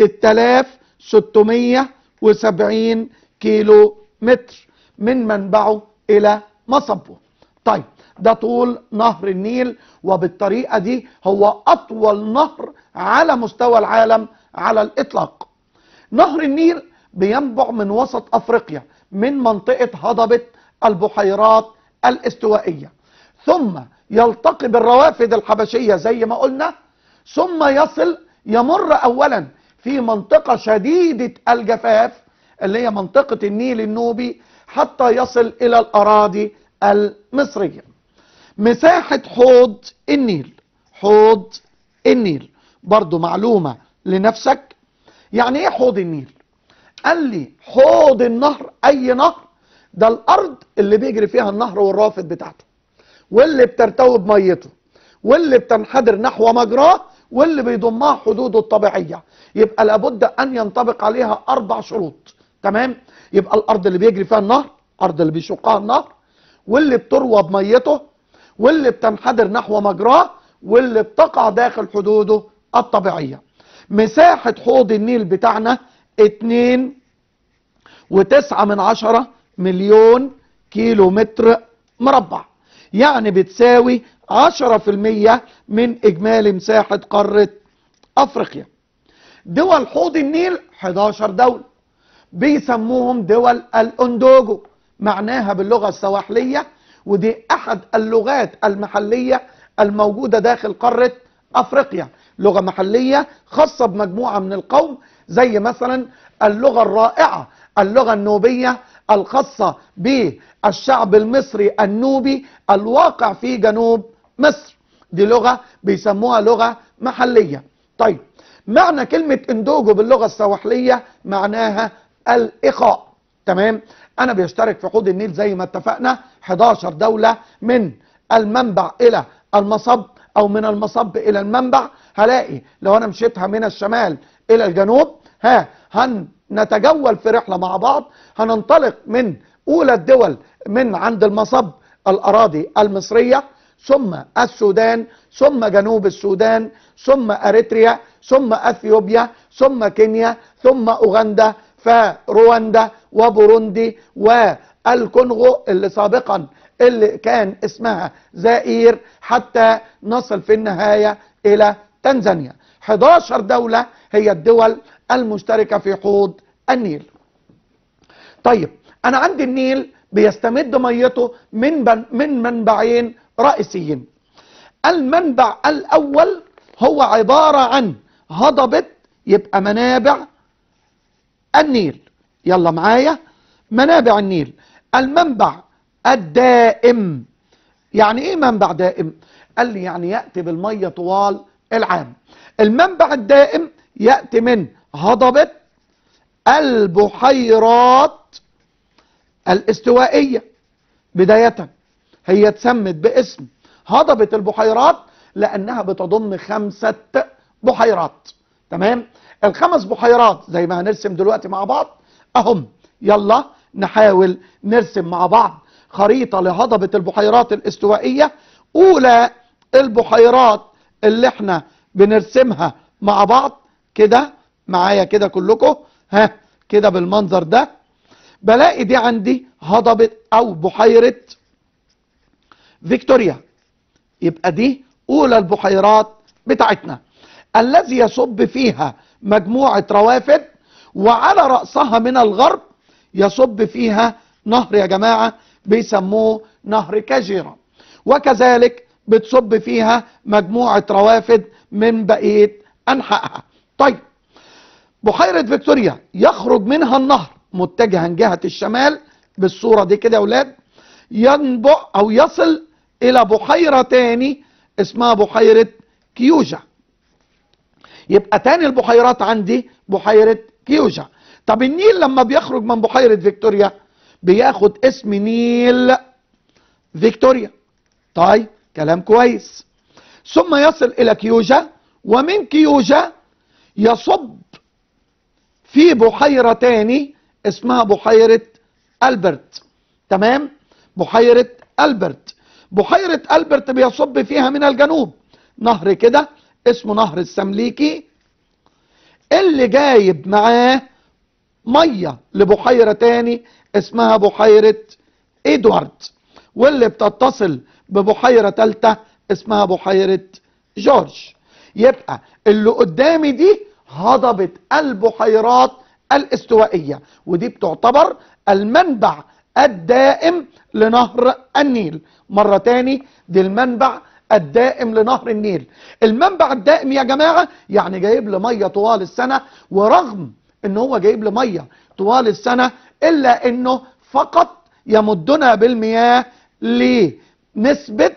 6670 كيلو متر من منبعه الى مصبه طيب ده طول نهر النيل وبالطريقة دي هو أطول نهر على مستوى العالم على الإطلاق نهر النيل بينبع من وسط أفريقيا من منطقة هضبة البحيرات الاستوائية ثم يلتقي بالروافد الحبشية زي ما قلنا ثم يصل يمر أولا في منطقة شديدة الجفاف اللي هي منطقة النيل النوبي حتى يصل إلى الأراضي المصرية مساحة حوض النيل حوض النيل برضو معلومة لنفسك يعني ايه حوض النيل قال لي حوض النهر اي نهر ده الارض اللي بيجري فيها النهر والرافد بتاعته واللي بترتوي بميته واللي بتنحدر نحو مجراه واللي بيضمها حدوده الطبيعية يبقى لابد ان ينطبق عليها اربع شروط تمام يبقى الارض اللي بيجري فيها النهر الارض اللي بيشقها النهر واللي بتروى بميته واللي بتنحدر نحو مجراه واللي بتقع داخل حدوده الطبيعية مساحة حوض النيل بتاعنا اتنين وتسعة من عشرة مليون كيلو متر مربع يعني بتساوي عشرة في المية من اجمالي مساحة قارة افريقيا دول حوض النيل 11 دولة بيسموهم دول الاندوجو معناها باللغة السواحلية ودي احد اللغات المحلية الموجودة داخل قارة افريقيا لغة محلية خاصة بمجموعة من القوم زي مثلا اللغة الرائعة اللغة النوبية الخاصة بالشعب المصري النوبي الواقع في جنوب مصر دي لغة بيسموها لغة محلية طيب معنى كلمة اندوجو باللغة السواحلية معناها الإخاء تمام انا بيشترك في حوض النيل زي ما اتفقنا 11 دولة من المنبع الى المصب او من المصب الى المنبع هلاقي لو انا مشيتها من الشمال الى الجنوب ها هنتجول في رحلة مع بعض هننطلق من اولى الدول من عند المصب الاراضي المصرية ثم السودان ثم جنوب السودان ثم اريتريا ثم اثيوبيا ثم كينيا ثم اوغندا فرواندا وبوروندي والكونغو اللي سابقا اللي كان اسمها زائير حتى نصل في النهاية الى تنزانيا 11 دولة هي الدول المشتركة في حوض النيل طيب انا عندي النيل بيستمد ميته من بن من منبعين رئيسيين المنبع الاول هو عبارة عن هضبة يبقى منابع النيل يلا معايا منابع النيل المنبع الدائم يعني ايه منبع دائم قال لي يعني يأتي بالمية طوال العام المنبع الدائم يأتي من هضبة البحيرات الاستوائية بداية هي اتسمت باسم هضبة البحيرات لأنها بتضم خمسة بحيرات تمام الخمس بحيرات زي ما هنرسم دلوقتي مع بعض أهم يلا نحاول نرسم مع بعض خريطة لهضبة البحيرات الاستوائية أولى البحيرات اللي احنا بنرسمها مع بعض كده معايا كده كلكم ها كده بالمنظر ده بلاقي دي عندي هضبة او بحيرة فيكتوريا يبقى دي اولى البحيرات بتاعتنا الذي يصب فيها مجموعة روافد وعلى رأسها من الغرب يصب فيها نهر يا جماعة بيسموه نهر كاجيرا وكذلك بتصب فيها مجموعة روافد من بقية أنحائها طيب بحيرة فيكتوريا يخرج منها النهر متجها جهة الشمال بالصورة دي كده يا ولاد ينبع أو يصل إلى بحيرة تاني اسمها بحيرة كيوجا يبقى تاني البحيرات عندي بحيرة كيوجا طب النيل لما بيخرج من بحيرة فيكتوريا بياخد اسم نيل فيكتوريا طيب كلام كويس ثم يصل الى كيوجا ومن كيوجا يصب في بحيرة تاني اسمها بحيرة ألبرت تمام بحيرة ألبرت بحيرة ألبرت بيصب فيها من الجنوب نهر كده اسمه نهر السمليكي اللي جايب معاه مية لبحيرة تاني اسمها بحيرة إدوارد واللي بتتصل ببحيرة تالتة اسمها بحيرة جورج يبقى اللي قدامي دي هضبة البحيرات الاستوائية ودي بتعتبر المنبع الدائم لنهر النيل مرة تاني دي المنبع الدائم لنهر النيل المنبع الدائم يا جماعة يعني جايب لي مية طوال السنة ورغم ان هو جايب لي مية طوال السنة الا انه فقط يمدنا بالمياه لنسبة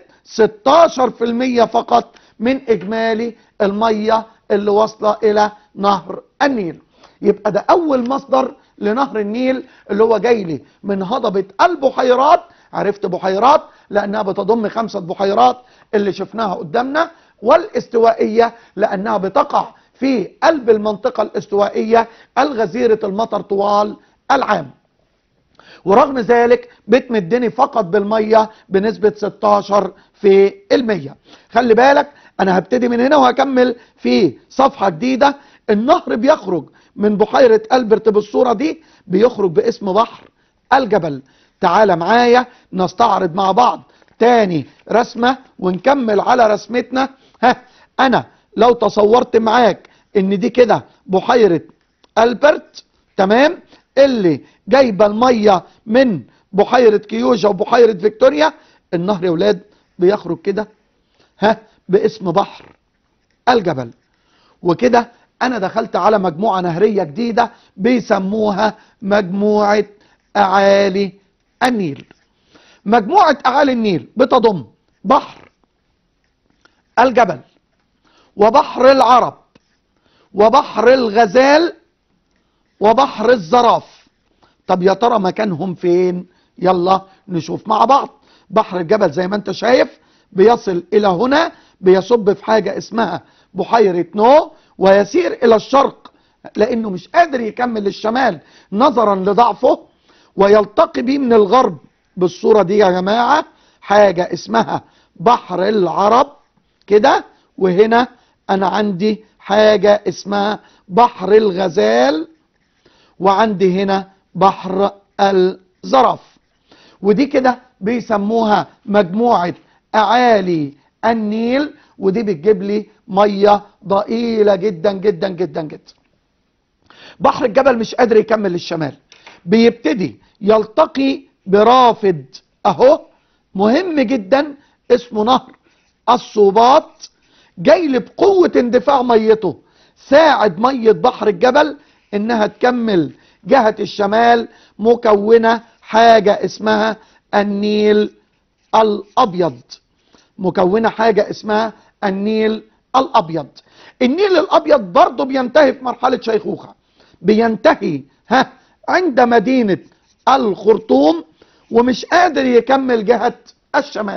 16% فقط من اجمالي المية اللي واصلة الى نهر النيل يبقى ده اول مصدر لنهر النيل اللي هو جاي لي من هضبة البحيرات عرفت بحيرات لانها بتضم خمسة بحيرات اللي شفناها قدامنا والاستوائية لانها بتقع في قلب المنطقة الاستوائية الغزيرة المطر طوال العام ورغم ذلك بتمدني فقط بالمية بنسبة 16 في المية خلي بالك انا هبتدي من هنا وهكمل في صفحة جديدة النهر بيخرج من بحيرة ألبرت بالصورة دي بيخرج باسم بحر الجبل تعال معايا نستعرض مع بعض تاني رسمة ونكمل على رسمتنا ها انا لو تصورت معاك ان دي كده بحيرة ألبرت تمام اللي جايبه الميه من بحيره كيوجا وبحيره فيكتوريا النهر يا ولاد بيخرج كده ها باسم بحر الجبل وكده انا دخلت على مجموعه نهريه جديده بيسموها مجموعه اعالي النيل مجموعه اعالي النيل بتضم بحر الجبل وبحر العرب وبحر الغزال وبحر الزراف طب يا ترى مكانهم فين يلا نشوف مع بعض بحر الجبل زي ما انت شايف بيصل الى هنا بيصب في حاجة اسمها بحيرة نو ويسير الى الشرق لانه مش قادر يكمل الشمال نظرا لضعفه ويلتقي بيه من الغرب بالصورة دي يا جماعة حاجة اسمها بحر العرب كده وهنا انا عندي حاجة اسمها بحر الغزال وعندي هنا بحر الزرف ودي كده بيسموها مجموعة اعالي النيل ودي بتجيب لي مية ضئيلة جدا جدا جدا جدا بحر الجبل مش قادر يكمل للشمال بيبتدي يلتقي برافد اهو مهم جدا اسمه نهر الصوبات جاي لي بقوة اندفاع ميته ساعد مية بحر الجبل انها تكمل جهة الشمال مكونة حاجة اسمها النيل الابيض مكونة حاجة اسمها النيل الابيض النيل الابيض برضه بينتهي في مرحلة شيخوخة بينتهي ها عند مدينة الخرطوم ومش قادر يكمل جهة الشمال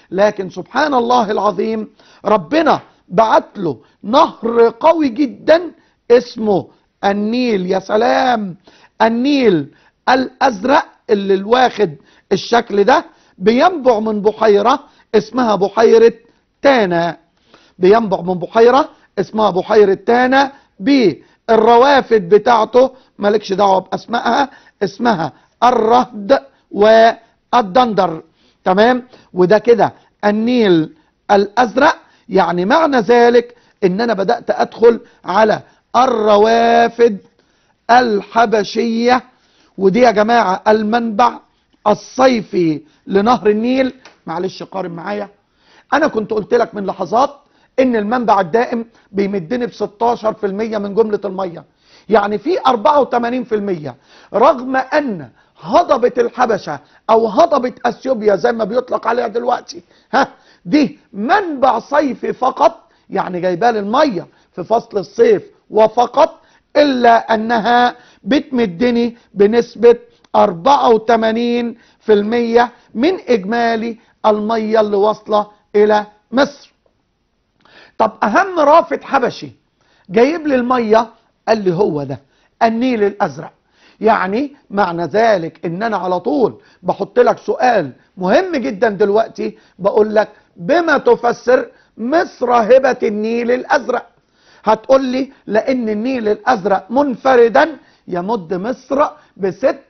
لكن سبحان الله العظيم ربنا بعت له نهر قوي جدا اسمه النيل يا سلام النيل الازرق اللي الواخد الشكل ده بينبع من بحيرة اسمها بحيرة تانا بينبع من بحيرة اسمها بحيرة تانا بالروافد بتاعته مالكش دعوة باسمائها اسمها الرهد والدندر تمام وده كده النيل الازرق يعني معنى ذلك ان انا بدأت ادخل على الروافد الحبشية ودي يا جماعة المنبع الصيفي لنهر النيل معلش قارن معايا انا كنت قلت لك من لحظات ان المنبع الدائم بيمدني ب 16% من جملة المية يعني في 84% رغم ان هضبة الحبشة او هضبة اثيوبيا زي ما بيطلق عليها دلوقتي ها دي منبع صيفي فقط يعني جايبال المية في فصل الصيف وفقط الا انها بتمدني بنسبة 84% من اجمالي المية اللي واصلة الى مصر طب اهم رافد حبشي جايب لي المية قال لي هو ده النيل الازرق يعني معنى ذلك ان انا على طول بحط لك سؤال مهم جدا دلوقتي بقول لك بما تفسر مصر هبة النيل الازرق هتقول لي لان النيل الازرق منفردا يمد مصر ب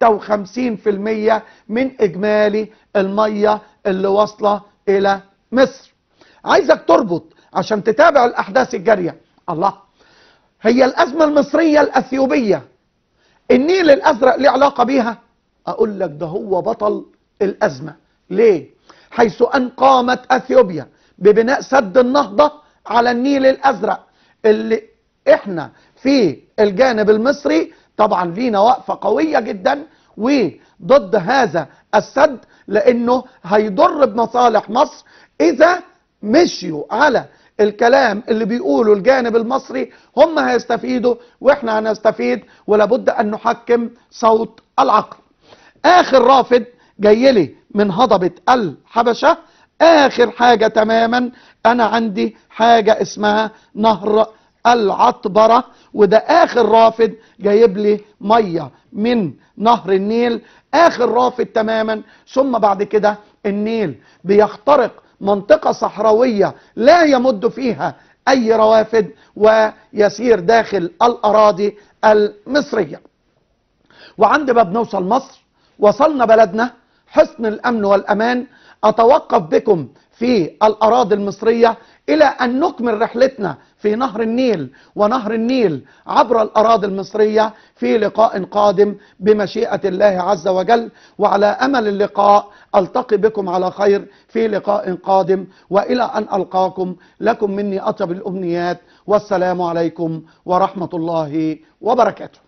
56% من اجمالي المية اللي واصلة الى مصر عايزك تربط عشان تتابع الاحداث الجارية الله هي الازمة المصرية الاثيوبية النيل الازرق ليه علاقة بيها اقول لك ده هو بطل الازمة ليه حيث ان قامت اثيوبيا ببناء سد النهضة على النيل الازرق اللي احنا في الجانب المصري طبعا لينا وقفة قوية جدا وضد هذا السد لانه هيضر بمصالح مصر اذا مشيوا على الكلام اللي بيقوله الجانب المصري هم هيستفيدوا واحنا هنستفيد ولابد ان نحكم صوت العقل اخر رافد جاي لي من هضبة الحبشة اخر حاجة تماما انا عندي حاجة اسمها نهر العطبرة وده اخر رافد جايب لي مية من نهر النيل اخر رافد تماما ثم بعد كده النيل بيخترق منطقة صحراوية لا يمد فيها اي روافد ويسير داخل الاراضي المصرية وعند ما بنوصل مصر وصلنا بلدنا حسن الامن والامان اتوقف بكم في الاراضي المصرية الى ان نكمل رحلتنا في نهر النيل ونهر النيل عبر الاراضي المصرية في لقاء قادم بمشيئة الله عز وجل وعلى امل اللقاء التقي بكم على خير في لقاء قادم والى ان القاكم لكم مني اطيب الامنيات والسلام عليكم ورحمة الله وبركاته